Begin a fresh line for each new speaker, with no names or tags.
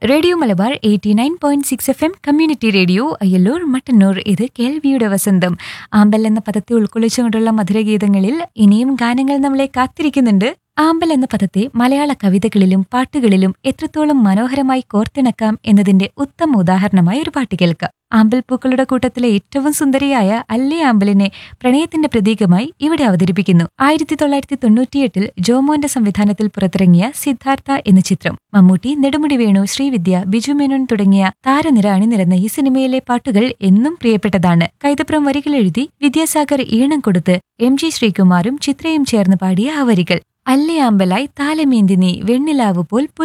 radio Malabar eighty nine point six F M community radio Ayyallur Mattannur ഇത് കേൾവിയുടെ വസന്തം ആമ്പൽ എന്ന പദത്തെ ഉൾക്കൊള്ളിച്ചുകൊണ്ടുള്ള മധുരഗീതങ്ങളിൽ ഇനിയും ഗാനങ്ങൾ നമ്മളെ കാത്തിരിക്കുന്നുണ്ട് ആമ്പൽ എന്ന പദത്തെ മലയാള കവിതകളിലും പാട്ടുകളിലും എത്രത്തോളം മനോഹരമായി കോർത്തിണക്കാം എന്നതിന്റെ ഉത്തമ ഉദാഹരണമായി ഒരു പാട്ട് കേൾക്കാം ആമ്പൽ പൂക്കളുടെ കൂട്ടത്തിലെ ഏറ്റവും സുന്ദരിയായ അല്ലേ ആമ്പലിനെ പ്രണയത്തിന്റെ പ്രതീകമായി ഇവിടെ അവതരിപ്പിക്കുന്നു ആയിരത്തി തൊള്ളായിരത്തി തൊണ്ണൂറ്റിയെട്ടിൽ ജോമോന്റെ സംവിധാനത്തിൽ പുറത്തിറങ്ങിയ സിദ്ധാർത്ഥ എന്ന ചിത്രം മമ്മൂട്ടി നെടുമുടി വേണു ശ്രീവിദ്യ ബിജു മേനോൻ തുടങ്ങിയ താരനിര അണിനിരന്ന ഈ സിനിമയിലെ പാട്ടുകൾ എന്നും പ്രിയപ്പെട്ടതാണ് കൈതപ്രം വരികൾ എഴുതി വിദ്യാസാഗർ ഈണം കൊടുത്ത് എം ജി ശ്രീകുമാറും ചിത്രയും ചേർന്ന് പാടിയ ആ വരികൾ അല്ലേ ആമ്പലായി താലമേന്തി നീ വെണ്ണിലാവ് പോൽ